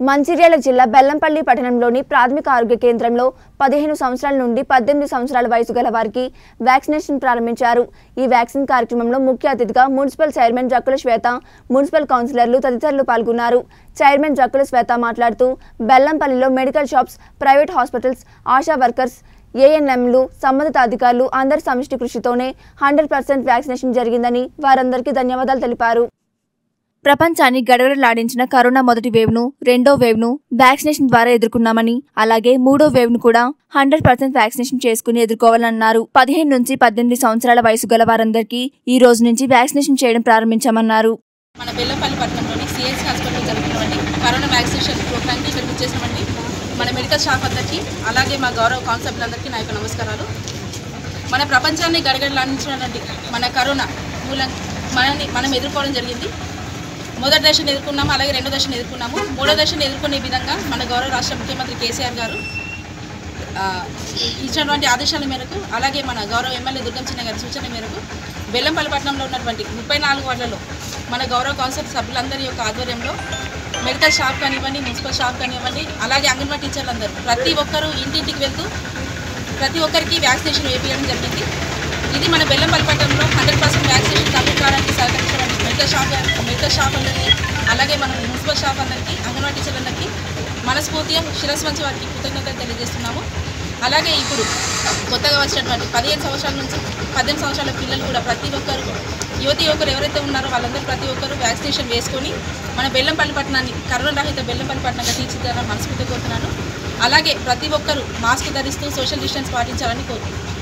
మంచిర్యాల జిల్లా బెల్లంపల్లి పట్టణంలోని ప్రాథమిక ఆరోగ్య కేంద్రంలో పదిహేను సంవత్సరాల నుండి పద్దెనిమిది సంవత్సరాల వయసు గల వారికి వ్యాక్సినేషన్ ప్రారంభించారు ఈ వ్యాక్సిన్ కార్యక్రమంలో ముఖ్య అతిథిగా municipal chairman Jakkula Swetha municipal కౌన్సిలర్లు తదితరులు పాల్గొన్నారు చైర్మన్ జక్కుల శ్వేత మాట్లాడుతూ బెల్లంపల్లిలో medical shops private hospitals Asha workers ఏఎన్ఎంలు సంబంధిత అధికారులు అందరి సమిష్టి కృషితోనే హండ్రెడ్ పర్సెంట్ వ్యాక్సినేషన్ జరిగిందని వారందరికీ ధన్యవాదాలు తెలిపారు ప్రపంచాన్ని గడగడలాడించిన కరోనా మొదటి వేవ్ను రెండో వేవ్ను వ్యాక్సినేషన్ ద్వారా ఎదుర్కొన్నామని అలాగే మూడో వేవ్ను కూడా హండ్రెడ్ పర్సెంట్ వ్యాక్సినేషన్ చేసుకుని ఎదుర్కోవాలన్నారు పదిహేను నుంచి పద్దెనిమిది సంవత్సరాల వయసు గల వారందరికీ ఈ రోజు నుంచి వ్యాక్సినేషన్ చేయడం ప్రారంభించామన్నారు మన బెల్లంపల్లి పట్టణంలోని సిఎస్సి హాస్పిటల్లో జరుగుతున్నటువంటి కరోనా వ్యాక్సినేషన్ ప్రోగ్రామ్కి ఇక్కడికి వచ్చేసినటువంటి మన మెడికల్ స్టాఫ్ అందరికీ అలాగే మా గౌరవ కాన్సెప్ట్లందరికీ నా యొక్క నమస్కారాలు మన ప్రపంచాన్ని గడగడలాడించినటువంటి మన కరోనా మూలం మనల్ని మనం ఎదుర్కోవడం జరిగింది మొదటి దశను ఎదుర్కొన్నాము అలాగే రెండో దశను ఎదుర్కొన్నాము మూడో దశను ఎదుర్కొనే విధంగా మన గౌరవ రాష్ట్ర ముఖ్యమంత్రి కేసీఆర్ గారు ఆ, ఇచ్చినటువంటి ఆదేశాల మేరకు అలాగే మన గౌరవ ఎమ్మెల్యే దుర్గం చిన్న గారి సూచన మేరకు బెల్లంపల్లి పట్టణంలో ఉన్నటువంటి ముప్పై నాలుగు వార్డులలో మన గౌరవ కౌన్సిల్ సభ్యులందరి యొక్క ఆధ్వర్యంలో మెడికల్ షాప్ కానివ్వండి మున్సిపల్ షాప్ కానివ్వండి అలాగే అంగన్వాడీ టీచర్లు అందరూ ప్రతి ఒక్కరూ ఇంటింటికి వెళ్తూ ప్రతి ఒక్కరికి వ్యాక్సినేషన్ వేపించడం జరిగింది ఇది మన బెల్లంపల్లి పట్టణంలో హండ్రెడ్ పర్సెంట్ వ్యాక్సినేషన్ కంప్లీట్ కావడానికి సహకరించినటువంటి మెడికల్ షాప్ మెడికల్ షాప్ అందరికీ అలాగే మన మున్సిపల్ షాప్ అందరికీ అంగన్వాడీ టీచర్లందరికీ మనస్ఫూర్తిగా శిరస్సు వంచి వారికి కృతజ్ఞతలు తెలియజేస్తున్నాము అలాగే ఇప్పుడు కొత్తగా వచ్చినటువంటి పదిహేను సంవత్సరాల నుంచి పద్దెనిమిది సంవత్సరాల పిల్లలు కూడా ప్రతి ఒక్కరు యువతి యువకులు ఎవరైతే ఉన్నారో వాళ్ళందరూ ప్రతి ఒక్కరు వ్యాక్సినేషన్ వేసుకొని మన బెల్లంపల్లి పట్టణాన్ని కరోనా రహిత బెల్లంపల్లి పట్టణంగా తీర్చిదిద్దాలని మనస్ఫూర్తిగా కోరుతున్నాను అలాగే ప్రతి ఒక్కరూ మాస్క్ ధరిస్తూ సోషల్ డిస్టెన్స్ పాటించాలని కోరుతున్నాను